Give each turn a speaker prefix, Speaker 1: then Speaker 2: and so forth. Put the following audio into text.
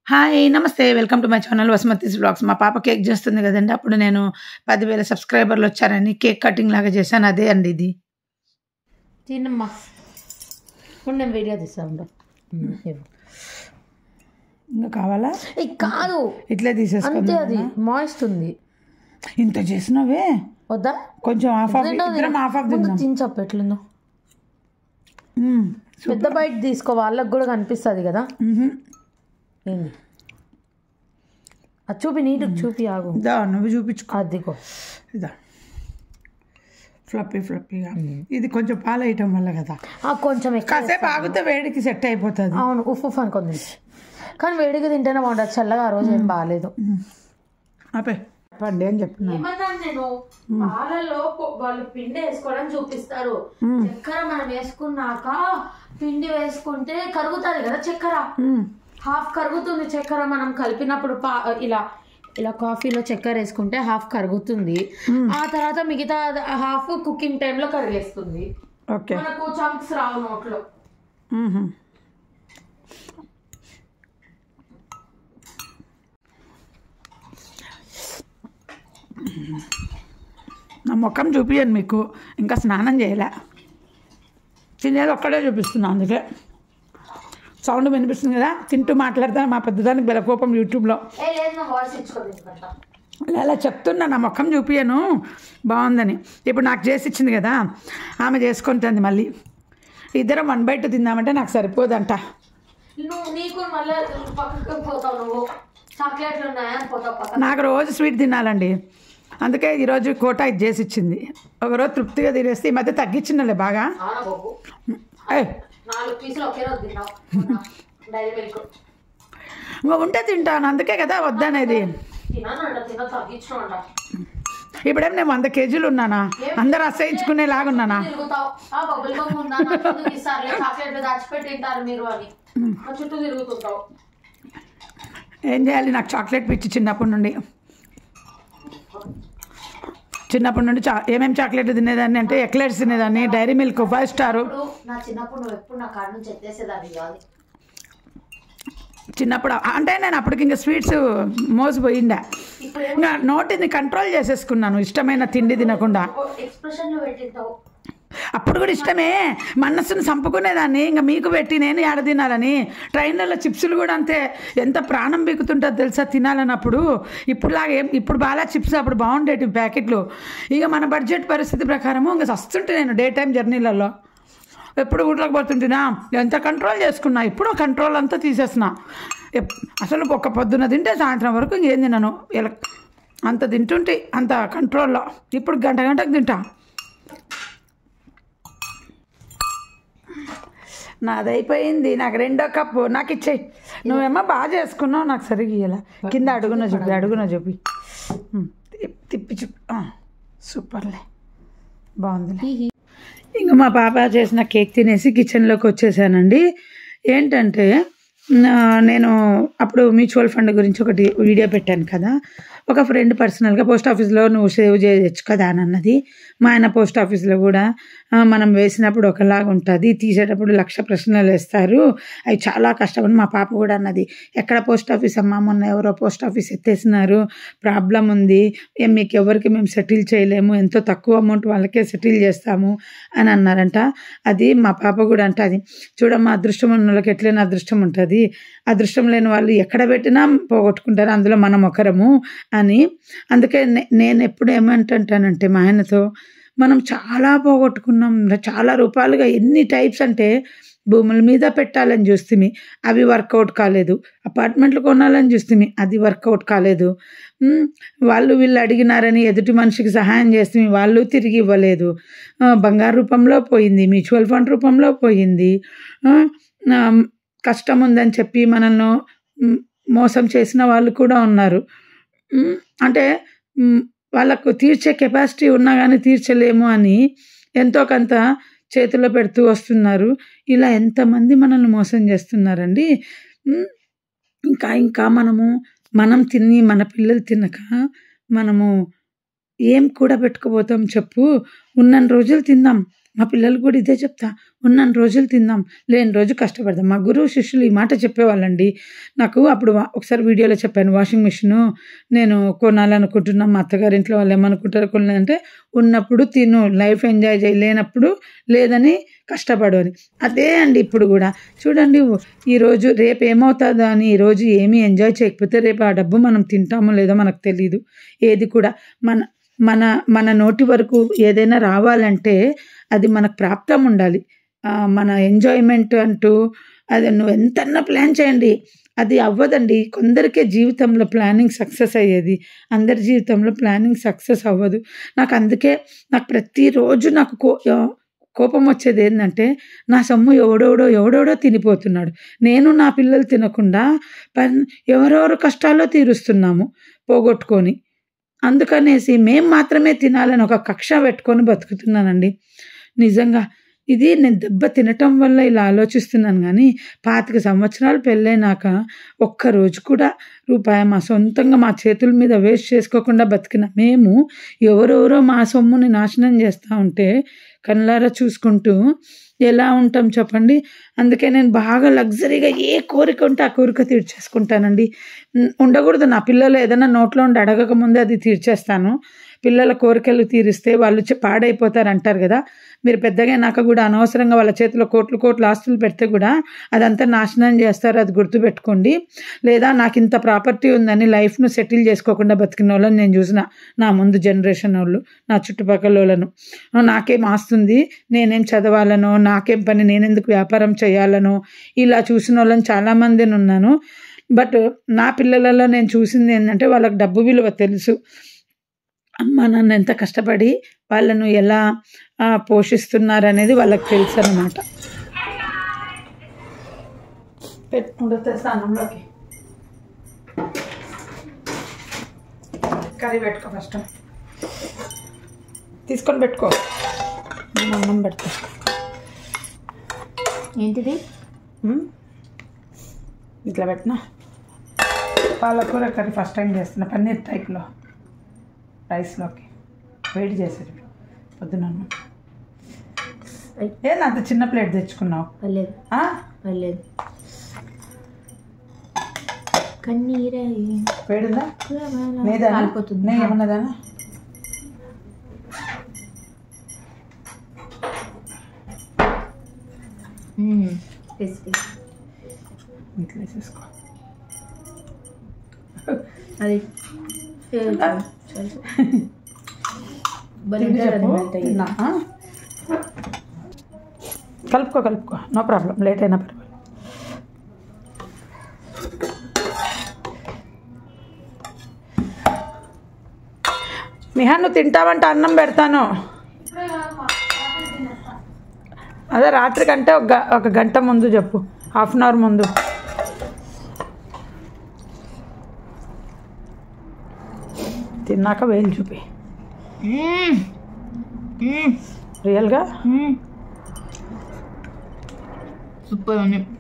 Speaker 1: Hi నమస్తే welcome to my channel Vasumathi's blogs మా పాప కేక్ చేస్తుంది కదండి అప్పుడు నేను పదివేల సబ్స్క్రైబర్లు వచ్చారని కేక్ కటింగ్ లాగా చేశాను అదే అండి ఇది
Speaker 2: తినమ్మా ఇప్పుడు నేను వీడియో తీస్తాను
Speaker 1: ఇంకా కావాలా
Speaker 2: కాదు
Speaker 1: ఇట్లే
Speaker 2: అంతే
Speaker 1: తీసేసుకుందా
Speaker 2: అది మాయిస్ట్ ఉంది
Speaker 1: ఇంత చేసినవే
Speaker 2: వద్దా
Speaker 1: కొంచెం హాఫ్ ఆఫ్
Speaker 2: రెండోది
Speaker 1: ఇద్దరం హాఫ్ ఆఫ్
Speaker 2: ముందు
Speaker 1: తిందాం
Speaker 2: తినచప్పు ఎట్లుందో
Speaker 1: మ్మ్.
Speaker 2: పెద్ద బయట తీసుకో వాళ్ళకి కూడా కనిపిస్తుంది కదా
Speaker 1: మ్హూ.
Speaker 2: ఏంది అది చూపి నీటికి చూపి ఆగు
Speaker 1: ఇదా నువ్వు చూపించుకో
Speaker 2: అదిగో
Speaker 1: ఇదా ఫ్లప్పీ ఫ్లప్పీగా ఇది కొంచెం పాలు వేయటం వల్ల కదా
Speaker 2: ఆ కొంచెం ఎక్కువ
Speaker 1: కాసేపు ఆగితే వేడికి సెట్ అయిపోతుంది
Speaker 2: అవును ఉఫ్ ఉఫ్ అనుకుంది కానీ వేడిగా తింటేనే బాగుంటుంది చల్లగా ఆ రోజు ఏం బాగాలేదు
Speaker 1: ఆపే చెప్పండి అని చెప్తున్నాను
Speaker 2: ఏమన్నాను నేను పాలలో పొ- వాళ్ళు పిండి వేసుకోవడం చూపిస్తారు చక్కెర మనం వేసుకున్నాక పిండి వేసుకుంటే కరుగుతుంది కదా చక్కెర
Speaker 1: మ్మ్.
Speaker 2: హాఫ్ కరుగుతుంది చక్కెర మనం కలిపినప్పుడు పా ఇలా ఇలా కాఫీలో చక్కెర వేసుకుంటే హాఫ్ కరుగుతుంది ఆ తర్వాత మిగతా హాఫ్ కుకింగ్ టైంలో కరిగేస్తుంది
Speaker 1: ఓకే
Speaker 2: మనకు చంక్స్ రావు నోట్లో
Speaker 1: మ్హూ. నా ముఖం చూపించను మీకు ఇంకా స్నానం చేయలే తినేది ఒక్కడే చూపిస్తున్నా అందుకే సౌండ్ వినిపిస్తుంది కదా తింటూ మాట్లాడతాను మా పెద్దదానికి బెలకోపం యూట్యూబ్లో
Speaker 2: ఏ లేదు నా వాయిస్ ఇచ్చుకోలేదు
Speaker 1: అలా చెప్తున్నా నా ముఖం చూపించను బాగుందని ఇప్పుడు నాకు చేసి ఇచ్చింది కదా ఆమె చేసుకుంటుంది మళ్ళీ ఇద్దరం వన్ బై టూ తిందామంటే నాకు సరిపోదంట
Speaker 2: నువ్వు నీకు మళ్ళీ పక్కకు పోతావు నువ్వు చాక్లెట్లు ఉన్నాయా అని పోతావు పక్క
Speaker 1: నాకు రోజు స్వీట్ తినాలండి అందుకే ఈరోజు కోటా ఇది చేసి ఇచ్చింది ఒకరోజు తృప్తిగా తినేస్తే ఈ మధ్య తగ్గించిందలే బాగా
Speaker 2: అవునా బాబు
Speaker 1: ఏయ్,
Speaker 2: నాలుగు పీసులు ఒకే రోజు తిన్నావు డైరీ మిల్క్
Speaker 1: ఇంకా ఉంటే తింటాను అందుకే కదా వద్దనేది
Speaker 2: తినానంట తిన తగ్గించినంట
Speaker 1: ఇప్పుడేం నేను వంద కేజీలు ఉన్నానా అందరు అసహించుకునేలాగా ఉన్నానా
Speaker 2: తిరుగుతావు ఆ బబుల్ గమ్ ఉందా నా చుట్టూ ఇస్తారులే చాక్లెట్లు దాచిపెట్టి తింటారు మీరు అని ఆ చుట్టూ తిరుగుతుంటావు
Speaker 1: ఏం చేయాలి నాకు చాక్లెట్ పిచ్చి చిన్నప్పటి నుండి చిన్నప్పటి నుండి చా ఏమేమి చాక్లెట్లు తినేదాన్ని అంటే ఎక్లెట్స్ తినేదాన్ని డైరీ మిల్క్ ఫైవ్ స్టార్
Speaker 2: ఇప్పుడు నా చిన్నప్పుడు నువ్వు ఎప్పుడు నా కాడ నుంచి ఎత్తేసేదాన్ని కాదు
Speaker 1: చిన్నప్పుడు అంటే నేను అప్పటికి ఇంకా స్వీట్స్ మోసపోయిందా
Speaker 2: ఇప్పుడు
Speaker 1: ఇంకా నోటిని కంట్రోల్ చేసేసుకున్నాను ఇష్టమైన తిండి తినకుండా
Speaker 2: ఎక్స్ప్రెషన్లు పెట్టింటావు
Speaker 1: అప్పుడు కూడా ఇష్టమే మనస్సును చంపుకునేదాన్ని ఇంకా మీకు పెట్టి నేను ఏడ తినాలని ట్రైన్లలో చిప్సులు కూడా అంతే ఎంత ప్రాణం బీకుతుంటుందో తెలుసా తినాలన్నప్పుడు ఇప్పుడులాగా ఏం ఇప్పుడు బాగా చిప్స్ అప్పుడు బాగుండేటి ప్యాకెట్లు ఇక మన బడ్జెట్ పరిస్థితి ప్రకారము ఇంకా వస్తుంటే నేను డే టైం జర్నీలలో ఎప్పుడు ఊట్లోకి పోతుంటున్నా ఎంత కంట్రోల్ చేసుకున్నా ఇప్పుడు కంట్రోల్ అంతా తీసేసిన ఎప్- అసలు ఒక్క పొద్దున తింటే సాయంత్రం వరకు ఇంకేం తినను ఇలా అంత తింటుంటే అంత కంట్రోల్లో ఇప్పుడు గంట గంటకు తింటా నాదైపోయింది నాకు రెండో కప్పు నాకు ఇచ్చేయి నువ్వేమో బాగా చేసుకున్నావు నాకు సరిగ్గా ఇయ్యాల కింద అడుగున చూపి అడుగున చూపి ఉమ్, తిప్- తిప్పి చూపి ఆ, సూపర్లే బాగుందిలే ఇంకా మా పాప చేసిన కేక్ తినేసి కిచెన్లోకి వచ్చేసానండి ఏంటంటే నా- నేను అప్పుడు మ్యూచువల్ ఫండ్ గురించి ఒకటి వీడియో పెట్టాను కదా ఒక ఫ్రెండ్ పర్సనల్గా పోస్ట్ ఆఫీస్లో నువ్వు సేవ్ చేయొచ్చు కదా అని అన్నది మా ఆయన పోస్ట్ ఆఫీస్లో కూడా ఆ, మనం వేసినప్పుడు ఒకలాగా ఉంటుంది తీసేటప్పుడు లక్ష ప్రశ్నలు వేస్తారు అవి చాలా కష్టపడి మా పాప కూడా అన్నది ఎక్కడ పోస్ట్ ఆఫీస్ అమ్మా మొన్న ఎవరో పోస్ట్ ఆఫీస్ ఎత్తేసినారు ప్రాబ్లం ఉంది ఏం మీకు ఎవరికి మేము సెటిల్ చేయలేము ఎంతో తక్కువ అమౌంట్ వాళ్ళకే సెటిల్ చేస్తాము అని అన్నారంట అది మా పాప కూడా అంటది చూడమ్మా అదృష్టం ఉన్న వాళ్ళకి ఎట్లైనా అదృష్టం ఉంటుంది అదృష్టం లేని వాళ్ళు ఎక్కడ పెట్టినా పోగొట్టుకుంటారు అందులో మనం ఒకరము అని అందుకే నే- నేను ఎప్పుడు ఏమంటుంటానంటే మా ఆయనతో మనం చాలా పోగొట్టుకున్నాం చాలా రూపాయలుగా ఎన్ని టైప్స్ అంటే భూముల మీద పెట్టాలని చూస్తుంది అవి వర్కౌట్ కాలేదు అపార్ట్మెంట్లు కొనాలని చూస్తుంది అది వర్కౌట్ కాలేదు ఉమ్, వాళ్ళు వీళ్ళు అడిగినారని ఎదుటి మనిషికి సహాయం చేస్తుంది వాళ్ళు తిరిగి ఇవ్వలేదు ఆ, బంగారు రూపంలో పోయింది మ్యూచువల్ ఫండ్ రూపంలో పోయింది ఆ, ఆ, కష్టం ఉందని చెప్పి మనల్ని ఉమ్, మోసం చేసిన వాళ్ళు కూడా ఉన్నారు ఉమ్, అంటే ఉమ్, వాళ్ళకు తీర్చే కెపాసిటీ ఉన్నా కానీ తీర్చలేము అని ఎంతో కొంత చేతిలో పెడుతూ వస్తున్నారు ఇలా ఎంతమంది మనల్ని మోసం చేస్తున్నారండి ఉమ్, ఇంకా ఇంకా మనము మనం తిని మన పిల్లలు తినక మనము ఏం కూడా పెట్టుకుపోతాం చెప్పు ఉన్నన్ని రోజులు తిందాం మా పిల్లలు కూడా ఇదే చెప్తా ఉన్నన్ని రోజులు తిందాం లేని రోజు కష్టపడదాం మా గురువు శిష్యులు ఈ మాట చెప్పేవాళ్ళండి నాకు అప్పుడు వా- ఒకసారి వీడియోలో చెప్పాను వాషింగ్ మిషన్ నేను కొనాలనుకుంటున్నాం మా అత్తగారి ఇంట్లో వాళ్ళు ఏమనుకుంటారు కొనాలంటే ఉన్నప్పుడు తిను లైఫ్ ఎంజాయ్ చేయి లేనప్పుడు లేదని కష్టపడు అని అదే అండి ఇప్పుడు కూడా చూడండి ఈరోజు రేపు ఏమవుతుందో అని ఈరోజు ఏమీ ఎంజాయ్ చేయకపోతే రేపు ఆ డబ్బు మనం తింటామో లేదో మనకు తెలియదు ఏది కూడా మన మన మన నోటి వరకు ఏదైనా రావాలంటే అది మనకు ప్రాప్తం ఉండాలి ఆ, మన ఎంజాయ్మెంట్ అంటూ అది నువ్వు ఎంతన్నా ప్లాన్ చేయండి అది అవ్వదండి కొందరికే జీవితంలో ప్లానింగ్ సక్సెస్ అయ్యేది అందరి జీవితంలో ప్లానింగ్ సక్సెస్ అవ్వదు నాకు అందుకే నాకు ప్రతిరోజు నాకు కో ఆ, కోపం వచ్చేది ఏంటంటే నా సొమ్ము ఎవడోడో ఎవడోడో తినిపోతున్నాడు నేను నా పిల్లలు తినకుండా పన్ ఎవరెవరు కష్టాల్లో తీరుస్తున్నాము పోగొట్టుకొని అందుకనేసి మేం మాత్రమే తినాలని ఒక కక్ష పెట్టుకొని బతుకుతున్నానండి నిజంగా ఇది నేను దెబ్బ తినటం వల్ల ఇలా ఆలోచిస్తున్నాను కానీ పాతిక సంవత్సరాలు పెళ్ళైనాక ఒక్కరోజు కూడా రూపాయి మా సొంతంగా మా చేతుల మీద వేస్ట్ చేసుకోకుండా బతికిన మేము ఎవరెవరో మా సొమ్ముని నాశనం చేస్తూ ఉంటే కళ్ళారా చూసుకుంటూ ఎలా ఉంటాం చెప్పండి అందుకే నేను బాగా లగ్జరీగా ఏ కోరిక ఉంటే ఆ కోరిక తీర్చేసుకుంటానండి ఉం- ఉండకూడదు నా పిల్లలు ఏదైనా నోట్లో ఉండి అడగక ముందే అది తీర్చేస్తాను పిల్లల కోరికలు తీరిస్తే వాళ్ళు చె- పాడైపోతారు అంటారు కదా మీరు పెద్దగా నాకు కూడా అనవసరంగా వాళ్ళ చేతిలో కోట్లు కోట్లు ఆస్తులు పెడితే కూడా అదంతా నాశనం చేస్తారు అది గుర్తుపెట్టుకోండి లేదా నాకు ఇంత ప్రాపర్టీ ఉందని లైఫ్ను సెటిల్ చేసుకోకుండా బతికిన వాళ్ళని నేను చూసిన నా ముందు జనరేషన్ వాళ్ళు నా చుట్టుపక్కల వాళ్ళను "ఆ, నాకేం ఆస్తుంది నేనేం చదవాలనో నాకేం పని నేనెందుకు వ్యాపారం చేయాలనో ఇలా చూసిన వాళ్ళని చాలామందిని ఉన్నాను బట్ నా పిల్లలలో నేను చూసింది ఏంటంటే వాళ్ళకి డబ్బు విలువ తెలుసు అమ్మ నాన్న ఎంత కష్టపడి వాళ్ళను ఎలా ఆ, పోషిస్తున్నారు అనేది వాళ్ళకి తెలుసు అనమాట పెట్టుకుంటే స్థానంలోకి కర్రీ పెట్టుకో ఫస్ట్ తీసుకొని పెట్టుకో నేను అన్నం పెడతా
Speaker 2: ఏంటిది
Speaker 1: ఉమ్. ఇట్లా పెట్టినా పాలకూర కర్రీ ఫస్ట్ టైం చేస్తున్నా పన్నీర్ టైప్లో రైస్లోకి వేడి చేసేది పొద్దున అన్నం.
Speaker 2: అయ్.
Speaker 1: ఏంది అంత చిన్న ప్లేట్ తెచ్చుకున్నావు
Speaker 2: పర్లేదు
Speaker 1: ఆ?
Speaker 2: పర్లేదు కన్నీరే
Speaker 1: వేడిదా నేదా
Speaker 2: కాలిపోతుంది
Speaker 1: నే ఏమన్నదానా
Speaker 2: మ్మ్. టేస్టీ.
Speaker 1: ఇట్లా వేసేసుకో
Speaker 2: అది ఏ, చాలు, చాలు. భలే
Speaker 1: తిని
Speaker 2: ఉంటుంది
Speaker 1: చెప్పు
Speaker 2: melt అయ్యి.
Speaker 1: తిన్నా ఆ? కలుపుకో కలుపుకో నో ప్రాబ్లం లేట్ అయినా పర్వాలేదు నిహా నువ్వు తింటావంటే అన్నం పెడతాను అదే రాత్రి కంటే ఒక గ- ఒక గంట ముందు చెప్పు హాఫ్ అన్ అవర్ ముందు తిన్నాక వేలు చూపి
Speaker 2: మ్మ్. మ్మ్.
Speaker 1: రియల్గా
Speaker 2: మ్మ్. సూపర్ ఉంది